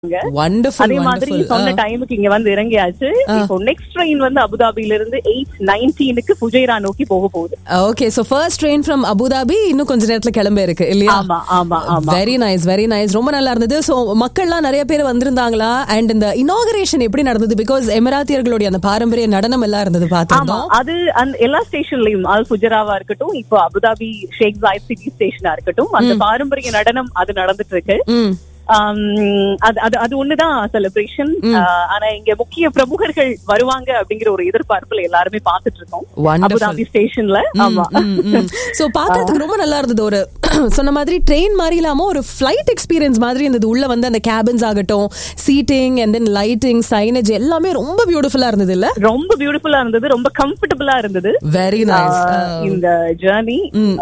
Wonderful அதே மாதிரி சொன்ன டைமுக்கு இங்க வந்து இறங்கியாச்சு இப்போ நெக்ஸ்ட் ட்ரெயின் வந்து அபுதாபில இருந்து எயிட் நைன்டீனுக்கு ஃபுஜைரா நோக்கி போக போகுது okay so first train from Abu Dhabi இன்னும் கொஞ்ச நேரத்துல கிளம்ப இருக்கு இல்லையா ஆமா ஆமா ஆமா வெரி நைஸ் வெரி நைஸ் ரொம்ப நல்லா இருந்தது சோ மக்கள்லாம் நிறைய பேர் வந்திருந்தாங்களா அண்ட் இந்த இனாகரேஷன் எப்படி நடந்தது பிகாஸ் எமிராத்தியர்களுடைய அந்த பாரம்பரிய நடனம் எல்லாம் இருந்தது ஆமா பார்த்திருந்தோம் அது அந்த எல்லா ஸ்டேஷன்லயும் அல் ஃபுஜராவா இருக்கட்டும் இப்போ அபுதாபி ஷேக் ஜாயித் சிட்டி ஸ்டேஷனா இருக்கட்டும் அந்த பாரம்பரிய நடனம் அது நடந்துட்டு இருக்கு ம் ஆம், அது அது அது ஒண்ணுதான் செலிப்ரேஷன் ஆனா இங்க முக்கிய பிரமுகர்கள் வருவாங்க அப்படிங்கிற ஒரு எதிர்பார்ப்புல எல்லாருமே பாத்துட்டு இருக்கோம் Wonderful. அபுதாபி ஸ்டேஷன்ல ஆமா சோ பாக்குறதுக்கு ரொம்ப நல்லா இருந்தது ஒரு சொன்ன மாதிரி ட்ரெயின் மாதிரி இல்லாம ஒரு ஃபிளைட் எக்ஸ்பீரியன்ஸ் மாதிரி இருந்தது உள்ள வந்து அந்த கேபின்ஸ் ஆகட்டும் seating and then lighting signage எல்லாமே ரொம்ப பியூட்டிஃபுல்லா இருந்தது இல்ல ரொம்ப பியூட்டிஃபுல்லா இருந்தது ரொம்ப கம்ஃபர்டபுளா இருந்தது வெரி நைஸ் ஆஹ் இந்த ஜேர்னி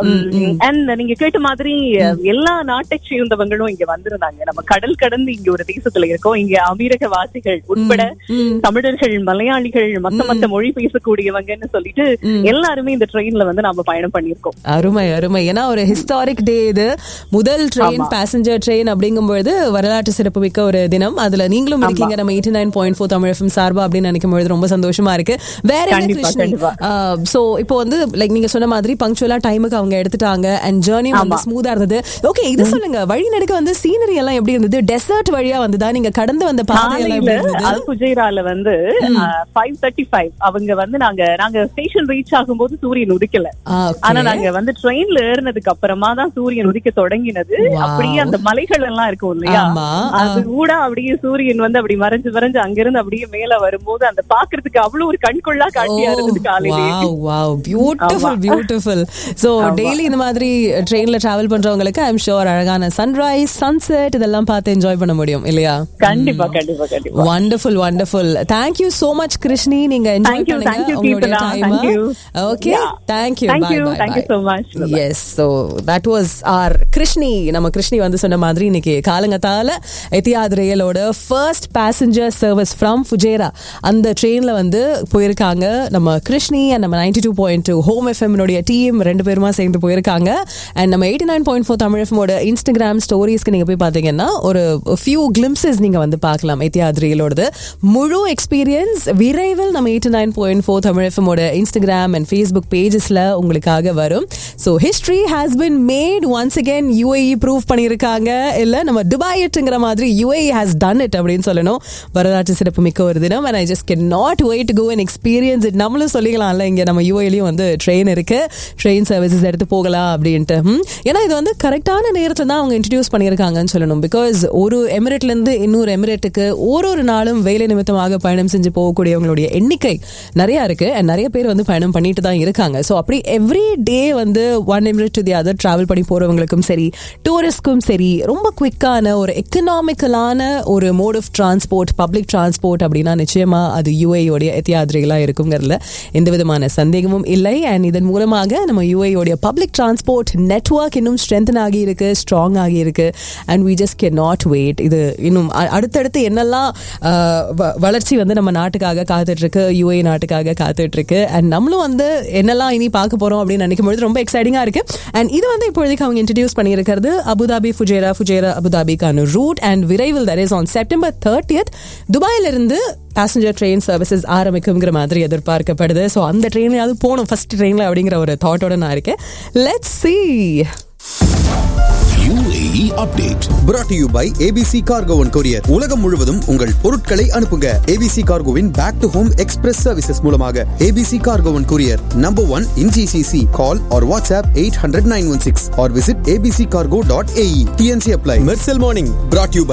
அண்ட் நீங்க கேட்ட மாதிரி எல்லா நாட்டை சேர்ந்தவங்களும் இங்க வந்திருந்தாங்க நம்ம கடல் கடந்து இங்க ஒரு தேசத்துல இருக்கோம் இங்க அமீரக வாசிகள் உட்பட தமிழர்கள் மலையாளிகள் மத்த மத்த மொழி பேசக்கூடியவங்கன்னு சொல்லிட்டு எல்லாருமே இந்த ட்ரெயின்ல வந்து நாம பயணம் பண்ணியிருக்கோம் அருமை அருமை ஏன்னா ஒரு ஹிஸ்டாரிக் டே இது முதல் ட்ரெயின் பேசஞ்சர் ட்ரெயின் அப்படிங்கும்பொழுது வரலாற்று சிறப்பு மிக்க ஒரு தினம் அதுல நீங்களும் இருக்கீங்க நம்ம eighty nine point four Tamil FM சார்பா அப்படின்னு நினைக்கும் பொழுது ரொம்ப சந்தோஷமா இருக்கு வேற என்ன கண்டிப்பா, கிருஷ்ணி கண்டிப்பா. சோ இப்போ வந்து லைக் நீங்க சொன்ன மாதிரி பங்க்சுவலா டைமுக்கு அவங்க எடுத்துட்டாங்க அண்ட் ஜேர்னி வந்து ஸ்மூதா இருந்தது ஓகே இது சொல்லுங்க வழி நடுக்க வந்து சீனரி எல்லாம் எப்படி இருந்தது டெசர்ட் வழியா வந்ததா நீங்க கடந்து வந்த பாதை எல்லாம் காலையில எப்படி இருந்தது அல் குஜைரால வந்து ஃபைவ் தேர்ட்டி ஃபைவ் அவங்க வந்து நாங்க நாங்க ஸ்டேஷன் ரீச் ஆகும்போது சூரியன் உதிக்கல ஆ, okay. ஆனா நாங்க வந்து ட்ரெயின்ல ஏறினதுக்கு அப்புறமா தான் சூரியன் உதிக்க தொடங்கினது Wow. அப்படியே அந்த மலைகள் எல்லாம் இருக்கும் இல்லையா ஆமா. அது கூட அப்படியே சூரியன் வந்து அப்படி மறைஞ்சு மறைஞ்சு அங்கிருந்து அப்படியே மேல வரும்போது அந்த பாக்குறதுக்கு அவ்வளவு ஒரு கண்கொள்ளா காட்சியா இருந்தது காலையிலேயே wow wow beautiful beautiful so daily இந்த மாதிரி ட்ரெயின்ல டிராவல் பண்றவங்களுக்கு ஐம் ஷோர் அழகான சன்ரைஸ் சன்செட் இதெல்லாம் பார்த்து என்ஜாய் பண்ண முடியும் இல்லையா கண்டிப்பா கண்டிப்பா கண்டிப்பா wonderful wonderful thank you so much Krishni நீங்க என்ஜாய் Thank you, பண்ணுங்க thank you, உங்களுடைய Keerthana. Time Thank you. Okay Yeah. Thank you Thank bye you. Bye Thank you so much. Bye-bye. Yes so that was our Krishni நம்ம கிருஷ்ணி வந்து சொன்ன மாதிரி இன்னைக்கு காலங்கத்தால Etihad ரயிலோட first passenger service from Fujairah அந்த ட்ரெயின்ல வந்து போயிருக்காங்க நம்ம கிருஷ்ணி அண்ட் நம்ம ninety two point two home எஃப்எம்னுடைய டீம் ரெண்டு பேருமா சேர்ந்து போயிருக்காங்க அண்ட் நம்ம eighty nine point four Tamil எஃப்எமோட இன்ஸ்டாகிராம் ஸ்டோரிஸ்க்கு நீங்க போய் பார்த்தீங்கன்னா ஒரு ஃபியூ கிளிம்சஸ் நீங்க வந்து பார்க்கலாம் எத்தியாத் ரயிலோடது முழு எக்ஸ்பீரியன்ஸ் விரைவில் நம்ம eighty nine point four Tamil எஃப்எமோட இன்ஸ்டாகிராம் அண்ட் ஃபேஸ்புக் பேஜஸ்ல உங்களுக்காக வரும் so history has been made once again UAE prove பண்ணியிருக்காங்க இல்ல நம்ம துபாயிட்டுங்கிற மாதிரி யூஏஇ ஹாஸ் டன் இட் அப்படின்னு சொல்லணும் வரலாற்று சிறப்பு மிக்க ஒரு தினம் and I just can not wait go and experience it நம்மளும் சொல்லிக்கலாம்ல இங்க நம்ம யூஏலையும் வந்து ட்ரெயின் இருக்கு ட்ரெயின் சர்வீசஸ் எடுத்து போகலாம் அப்படின்ட்டு ம். ஏன்னா இது வந்து கரெக்டான நேரத்தில் தான் அவங்க இன்ட்ரடியூஸ் பண்ணியிருக்காங்கன்னு சொல்லணும் பிகாஸ் ஒரு எமிரேட்ல இருந்து இன்னொரு எமிரேட்டுக்கு ஒரு ஒரு நாளும் வேலை நிமித்தமாக பயணம் செஞ்சு போகக்கூடியவங்களுடைய எண்ணிக்கை நிறைய இருக்கு and நிறைய பேர் வந்து பயணம் பண்ணிட்டு தான் இருக்காங்க ஸோ அப்படி எவ்ரி டே வந்து one emirate to the other travel பண்ணி போறவங்களுக்கும் சரி டூரிஸ்ட்க்கும் சரி ரொம்ப குவிக்கான ஒரு எக்கனாமிக்கலான ஒரு mode of transport public transport அப்படின்னா நிச்சயமா அது யூஏயோடைய எத்தியாதிரிகளாக இருக்குங்கிறதுல எந்த விதமான சந்தேகமும் இல்லை அண்ட் இதன் மூலமாக நம்ம யூஏயோடைய பப்ளிக் டிரான்ஸ்போர்ட் நெட்வொர்க் இன்னும் ஸ்ட்ரென்தன் ஆகி இருக்கு ஸ்ட்ராங் ஆகி இருக்கு and we just can not wait இது இன்னும் அ- அடுத்தடுத்து என்னெல்லாம் அஹ், வ- வளர்ச்சி வந்து நம்ம நாட்டுக்காக காத்துட்டு இருக்கு யூஏ நாட்டுக்காக காத்துட்டு இருக்கு அண்ட் நம்மளும் வந்து என்னெல்லாம் இனி பார்க்க போறோம் அப்படின்னு நினைக்கும் பொழுது ரொம்ப எக்ஸைட்டிங்கா இருக்கு அண்ட் இது வந்து இப்போதைக்கு அவங்க இன்ட்ரடியூஸ் பண்ணியிருக்கிறது அபுதாபி ஃபுஜேரா ஃபுஜேரா அபுதாபிக்கான ரூட் அண்ட் விரைவில் that is on September thirtieth துபாயில இருந்து பேசஞ்சர் ட்ரெயின் சர்வீசஸ் ஆரம்பிக்குங்கிற மாதிரி எதிர்பார்க்கப்படுது ஸோ அந்த ட்ரெயின்லயாவது போகணும் ஃபர்ஸ்ட் ட்ரெயின்ல அப்படிங்கிற ஒரு தாட்டோட நான் இருக்கேன் let's see UAE update. brought to you by ABC Cargo and Courier. உலகம் முழுவதும் உங்கள் பொருட்களை அனுப்புங்க ABC Cargoவின் back to home express services மூலமாக ABC Cargo and Courier number one in GCC. Call or WhatsApp 800 916 or visit abccargo.ae. TNC apply. Mercel Morning brought to you by